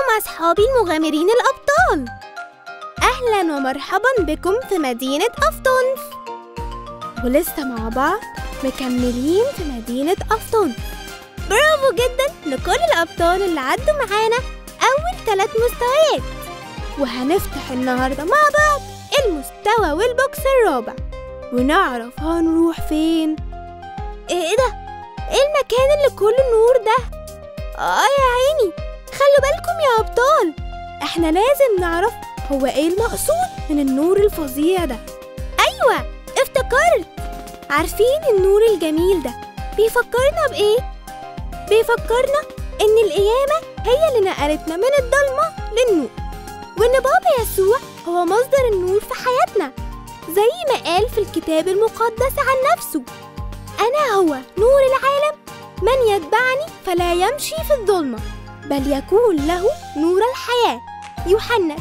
ازيكم اصحابي المغامرين الابطال اهلا ومرحبا بكم في مدينة افطونف ولسه مع بعض مكملين في مدينة افطونف برافو جدا لكل الابطال اللي عدوا معانا اول ثلاث مستويات وهنفتح النهاردة مع بعض المستوى والبوكس الرابع ونعرف هنروح فين ايه إيه ده ايه المكان اللي كله نور ده اه يا عيني خلوا بالكم يا أبطال احنا لازم نعرف هو ايه المقصود من النور الفظيع ده أيوة افتكرت عارفين النور الجميل ده بيفكرنا بإيه؟ بيفكرنا إن القيامة هي اللي نقلتنا من الضلمة للنور وإن بابا يسوع هو مصدر النور في حياتنا زي ما قال في الكتاب المقدس عن نفسه أنا هو نور العالم من يتبعني فلا يمشي في الظلمه بل يكون له نور الحياة يوحنا 8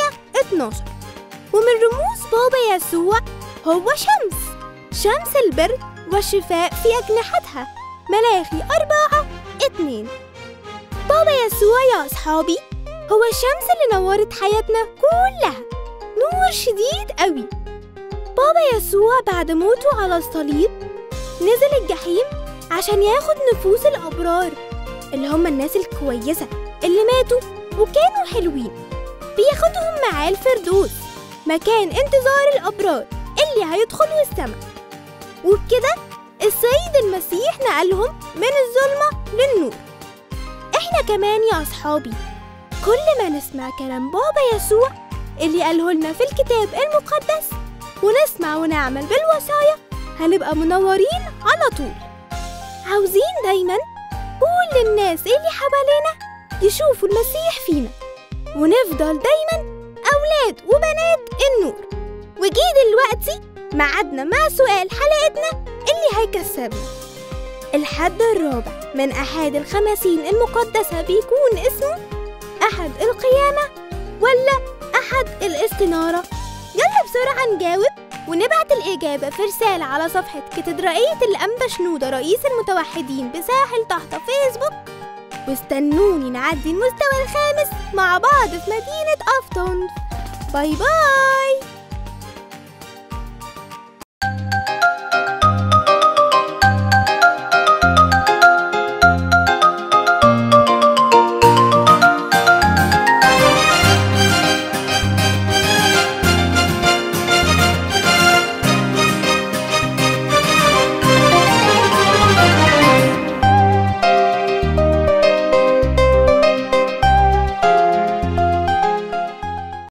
12 ومن رموز بابا يسوع هو شمس شمس البر والشفاء في أجنحتها ملاخي أربعة اتنين بابا يسوع يا أصحابي هو الشمس اللي نورت حياتنا كلها نور شديد قوي بابا يسوع بعد موته على الصليب نزل الجحيم عشان ياخد نفوس الأبرار اللي هم الناس الكويسة اللي ماتوا وكانوا حلوين بياخدهم معاه الفردوس مكان انتظار الأبرار اللي هيدخلوا السماء وبكده السيد المسيح نقلهم من الظلمة للنور احنا كمان يا أصحابي كل ما نسمع كلام بابا يسوع اللي قاله لنا في الكتاب المقدس ونسمع ونعمل بالوصايا هنبقى منورين على طول عاوزين دايما كل الناس اللي حوالينا يشوفوا المسيح فينا ونفضل دايما أولاد وبنات النور وجي دلوقتي ميعادنا مع سؤال حلقتنا اللي هيكسبنا الحد الرابع من أحد الخمسين المقدسة بيكون اسمه أحد القيامة ولا أحد الاستنارة يلا بسرعة نجاوب ونبعت الإجابة في رسالة على صفحة كاتدرائية الأنبا شنودة رئيس المتوحدين بساحل تحت فيسبوك واستنوني نعدي المستوى الخامس مع بعض في مدينة أفطون باي باي